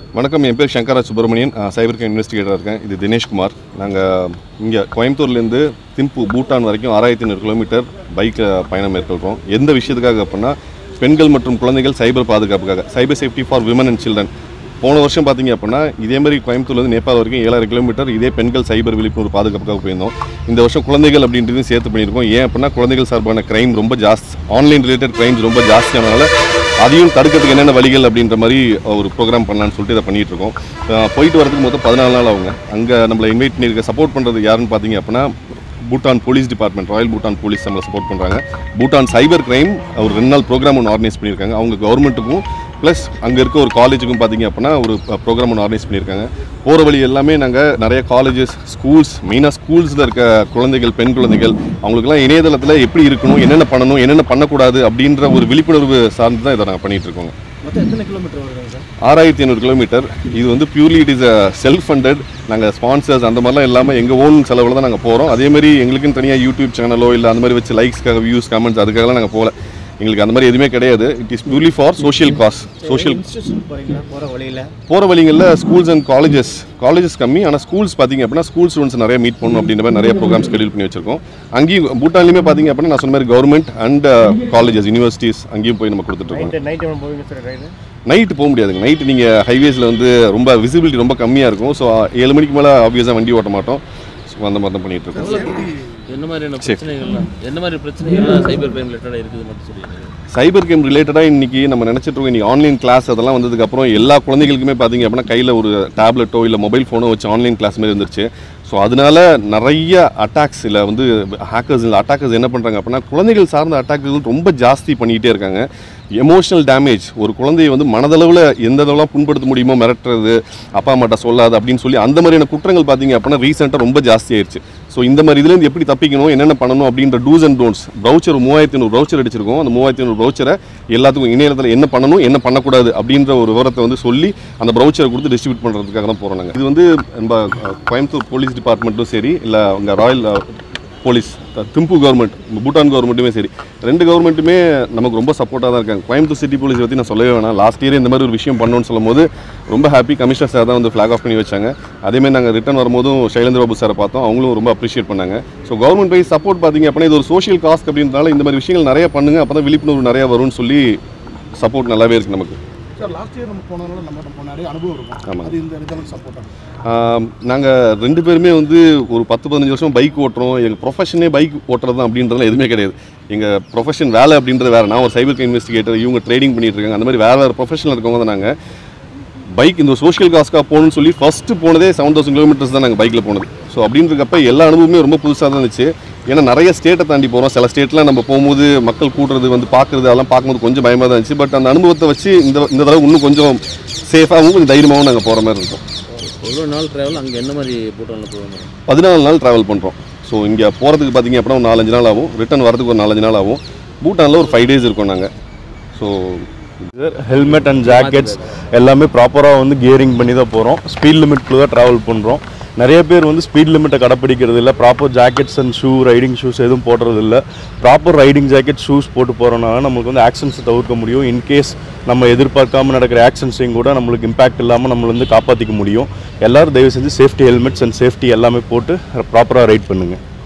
வணக்கம் என் பேர் Sankara Subramanian cyber crime investigator இருக்கேன் இது தினேஷ்குமார் நாங்கள் இங்கே கோயம்புத்தூர்லேருந்து திம்பு பூட்டான் வரைக்கும் ஆறாயிரத்தி ஐநூறு கிலோமீட்டர் பைக்கில் பயணம் மேற்கொள்கிறோம் எந்த விஷயத்துக்காக அப்படின்னா பெண்கள் மற்றும் குழந்தைகள் சைபர் பாதுகாப்புக்காக cyber safety for women and children போன வருஷம் பார்த்தீங்க அப்படின்னா இதே மாதிரி கோயம்புத்தூர்லேருந்து நேபாள் வரைக்கும் ஏழாயிரம் கிலோமீட்டர் இதே பெண்கள் சைபர் விழிப்புணர்வு பாதுகாப்புக்காக போயிருந்தோம் இந்த வருஷம் குழந்தைகள் அப்படின்றதையும் சேர்த்து பண்ணியிருக்கோம் ஏன் அப்படின்னா குழந்தைகள் சார்பான கிரைம் ரொம்ப ஜாஸ்தி ஆன்லைன் ரிலேட்டட் கிரைம்ஸ் ரொம்ப ஜாஸ்தியானனால அதையும் தடுக்கிறதுக்கு என்னென்ன வழிகள் அப்படின்ற மாதிரி ஒரு ப்ரோக்ராம் பண்ணலான்னு சொல்லிட்டு இதை பண்ணிட்டு இருக்கோம் அஹ் போயிட்டு வரதுக்கு மொத்தம் பதினாலு நாள் ஆகுங்க அங்கே நம்மளை இன்வைட் பண்ணியிருக்க சப்போர்ட் பண்ணுறது யாருன்னு பார்த்தீங்க அப்படின்னா Bhutan police department royal Bhutan police நம்மளை சப்போர்ட் பண்ணுறாங்க பூட்டான் சைபர் கிரைம் ஒரு ரெண்டு நாள் ப்ரோக்ராம் ஒன்று ஆர்கனைஸ் பண்ணியிருக்காங்க அவங்க கவர்மெண்ட்டுக்கும் ப்ளஸ் அங்கே இருக்க ஒரு காலேஜுக்கும் பார்த்தீங்க அப்படின்னா ஒரு ப்ரோக்ராம் ஒன்று ஆர்கனைஸ் பண்ணியிருக்காங்க போகிற வழி எல்லாமே நாங்கள் நிறைய காலேஜஸ் ஸ்கூல்ஸ் மெயினாக ஸ்கூல்ஸில் இருக்க குழந்தைகள் பெண் குழந்தைகள் அவங்களுக்குலாம் இணையதளத்தில் எப்படி இருக்கணும் என்னென்ன பண்ணணும் என்னென்ன பண்ணக்கூடாது அப்படின்ற ஒரு விழிப்புணர்வு சார்ந்து தான் இதை நாங்கள் பண்ணிகிட்டு இருக்கோங்க மொத்தம் எத்தனை கிலோமீட்டர் வருதுங்க சார் ஆறாயிரத்தி ஐநூறு கிலோமீட்டர் இது வந்து purely it is a self funded நாங்கள் ஸ்பான்சர்ஸ் அந்த மாதிரிலாம் இல்லாமல் எங்கள் ஓன் செலவில் தான் நாங்கள் போகிறோம் அதேமாதிரி எங்களுக்குன்னு தனியாக யூடியூப் சேனலோ இல்லை அந்த மாதிரி வச்சு லைக்ஸ்க்காக வியூஸ் கமெண்ட்ஸ் அதுக்காகலாம் நாங்கள் போகல எங்களுக்கு அந்த மாதிரி எதுவுமே கிடையாது it is purely for social cause social institution போகிறீங்களா போகிற வழியில் போகிற வழிகளில் ஸ்கூல்ஸ் அண்ட் காலேஜஸ் காலேஜஸ் கம்மி ஆனால் ஸ்கூல்ஸ் பார்த்தீங்க அப்படின்னா ஸ்கூல் ஸ்டூடெண்ட்ஸ் நிறைய மீட் பண்ணணும் அப்படின்ற மாதிரி நிறைய ப்ரோக்ராம் ஷெடியூல் பண்ணி வச்சிருக்கோம் அங்கேயும் பூட்டான்லையுமே பார்த்தீங்க அப்படின்னா நான் சொன்ன மாதிரி கவர்மெண்ட் அண்ட் காலேஜஸ் யூனிவர்சிட்டிஸ் அங்கேயும் போய் நம்ம கொடுத்துட்ருக்கோம் நைட்டு நைட் எவ்வளோ போவீங்க சார் ரைடு நைட்டு போக முடியாதுங்க நைட்டு நீங்கள் ஹைவேஸில் வந்து ரொம்ப விசிபிலிட்டி ரொம்ப கம்மியாக இருக்கும் ஸோ ஏழு மணிக்கு மேலே ஆப்வியஸாக வண்டி ஓட்ட மாட்டோம் ஸோ அந்த மாதிரி தான் பண்ணிகிட்டு இருக்கோம் என்ன மாதிரியான பிரச்சனைகள்லாம் என்ன மாதிரி பிரச்சனைகள்லாம் சைபர் கிரைம் ரிலேட்டடாக இருக்குது மட்டும் சொல்லிடுங்க சைபர் கேம் ரிலேட்டடாக இன்றைக்கி நம்ம நினச்சிட்டு இருக்கோம் இன்றைக்கி ஆன்லைன் கிளாஸ் அதெல்லாம் வந்ததுக்கப்புறம் எல்லா குழந்தைகளுக்குமே பார்த்தீங்க அப்படின்னா கையில் ஒரு டேப்லெட்டோ இல்லை மொபைல் ஃபோனோ வச்சு ஆன்லைன் கிளாஸ் மாதிரி இருந்துருச்சு ஸோ அதனால நிறைய அட்டாக்ஸ் இல்லை வந்து ஹேக்கர்ஸ் இல்லை அட்டாக்கர்ஸ் என்ன பண்ணுறாங்க அப்படின்னா குழந்தைகள் சார்ந்த அட்டாக்குகள் ரொம்ப ஜாஸ்தி பண்ணிக்கிட்டே இருக்காங்க எமோஷனல் டேமேஜ் ஒரு குழந்தையை வந்து மனதளவில் எந்த அளவுலாம் புண்படுத்த முடியுமோ மிரட்டுறது அப்பா அம்மாட்ட சொல்லாது அப்படின்னு சொல்லி அந்த மாதிரியான குற்றங்கள் பார்த்தீங்க அப்படின்னா ரீசெண்டாக ரொம்ப ஜாஸ்தி ஆயிடுச்சு ஸோ இந்த மாதிரி இதுலேருந்து எப்படி தப்பிக்கணும் என்னென்ன பண்ணணும் அப்படின்ற டூஸ் அண்ட் டோன்ஸ் ப்ரௌச்சர் மூவாயிரத்தி ஐநூறு ப்ரௌச்சர் அடிச்சிருக்கோம் அந்த மூவாயிரத்தி ஐநூறு ப்ரௌச்சரை எல்லாத்துக்கும் இணையத்தில் என்ன பண்ணணும் என்ன பண்ணக்கூடாது அப்படின்ற ஒரு விவரத்தை வந்து சொல்லி அந்த ப்ரௌச்சரை கொடுத்து டிஸ்ட்ரிபியூட் பண்ணுறதுக்காக தான் போகிறோம் நாங்கள் இது வந்து நம்ம அஹ், கோயம்புத்தூர் போலீஸ் டிபார்ட்மெண்ட்டும் சரி இல்லை அங்கே ராயல் போலீஸ் த- திம்பு கவர்மெண்ட் பூட்டான் கவர்மெண்ட்டுமே சரி ரெண்டு கவர்மெண்ட்டுமே நமக்கு ரொம்ப சப்போர்ட்டாக தான் இருக்காங்க கோயம்புத்தூர் சிட்டி போலீஸ் பற்றி நான் சொல்லவே வேணாம் லாஸ்ட் இயர் இந்த மாதிரி ஒரு விஷயம் பண்ணணும்னு சொல்லும்போது ரொம்ப ஹாப்பி கமிஷனர் சார் தான் வந்து ஃப்ளாக் ஆஃப் பண்ணி வச்சாங்க அதேமாதிரி நாங்கள் ரிட்டர்ன் வரும்போதும் சைலேந்திர பாபு சாரை பார்த்தோம் அவங்களும் ரொம்ப அப்ரிஷியேட் பண்ணாங்க ஸோ கவர்மெண்ட் வைஸ் சப்போர்ட் பார்த்தீங்க அப்படின்னா இது ஒரு சோஷியல் காஸ்ட் அப்படின்றனால இந்த மாதிரி விஷயங்கள் நிறைய பண்ணுங்க அப்போ தான் விழிப்புணர்வு நிறைய வரும்னு சொல்லி சப்போர்ட் நல்லாவே இருக்குது நமக்கு சார் லாஸ்ட் இயர் நம்ம போனதுனால நம்ம நம்ம நிறைய அனுபவம் இருக்கும் ஆமாம். அது இந்த இடத்துல சப்போர்ட் ஆகும் நாங்கள் ரெண்டு பேருமே வந்து ஒரு பத்து பதினஞ்சு வருஷம் பைக் ஓட்டுறோம் எங்கள் ப்ரொஃபஷனே பைக் ஓட்டுறது தான் அப்படின்றதுலாம் எதுவுமே கிடையாது எங்கள் ப்ரொஃபஷன் வேலை அப்படின்றது வேறு நான் ஒரு சைபர் இன்வெஸ்டிகேட்டர் இவங்க ட்ரேடிங் பண்ணிட்டு இருக்காங்க அந்த மாதிரி வேறு வேறு ப்ரொஃபஷனில் இருக்கவங்க தான் நாங்கள் பைக் இந்த சோஷியல் காஸ்க்காக போகணும்னு சொல்லி ஃபஸ்ட்டு போனதே செவன் தௌசண்ட் கிலோமீட்டர்ஸ் தான் நாங்கள் பைக்கில் போனது ஸோ அப்படின்றக்கப்ப எல்லா அனுபவமே ரொம்ப புதுசாக தான் இருந்துச்சு ஏன்னா நிறைய ஸ்டேட்டை தாண்டி போகிறோம் சில ஸ்டேட்லாம் நம்ம போகும்போது மக்கள் கூட்டுறது வந்து பார்க்குறது அதெல்லாம் பார்க்கும்போது கொஞ்சம் பயமாக தான் இருந்துச்சு பட் அந்த அனுபவத்தை வச்சு இந்த இந்த தடவை இன்னும் கொஞ்சம் சேஃபாகவும் கொஞ்சம் தைரியமாகவும் நாங்கள் போகிற மாதிரி இருக்கும் ஒரு நாள் ட்ராவல் அங்கே என்ன மாதிரி பூட்டானில் போகணும் பதினாலு நாள் ட்ராவல் பண்ணுறோம் ஸோ இங்கே போகிறதுக்கு பார்த்தீங்க அப்படின்னா ஒரு நாலஞ்சு நாள் ஆகும் ரிட்டர்ன் வரதுக்கு ஒரு நாலஞ்சு நாள் ஆகும் பூட்டானில் ஒரு ஃபைவ் டேஸ் இருக்கோம் நாங்கள் ஸோ ஹெல்மெட் அண்ட் ஜாக்கெட்ஸ் எல்லாமே ப்ராப்பராக வந்து கியரிங் பண்ணி தான் போகிறோம் ஸ்பீட் லிமிட்குள்ளே தான் ட்ராவல் பண்ணுறோம் நிறைய பேர் வந்து ஸ்பீட் லிமிட்டை கடைப்பிடிக்கிறது இல்லை proper jackets and shoe riding shoes எதுவும் போடுறது இல்லை ப்ராப்பர் ரைடிங் ஜாக்கெட் ஷூஸ் போட்டு போகிறனால நமக்கு வந்து ஆக்ஷன்ஸை தவிர்க்க முடியும் இன்கேஸ் நம்ம எதிர்பார்க்காம நடக்கிற ஆக்ஷன்ஸையும் கூட நம்மளுக்கு இம்பாக்ட் இல்லாமல் நம்மள வந்து காப்பாற்றிக்க முடியும் எல்லாரும் தயவு செஞ்சு சேஃப்டி ஹெல்மெட்ஸ் அண்ட் சேஃப்டி எல்லாமே போட்டு ப்ராப்பராக ரைட் பண்ணுங்கள்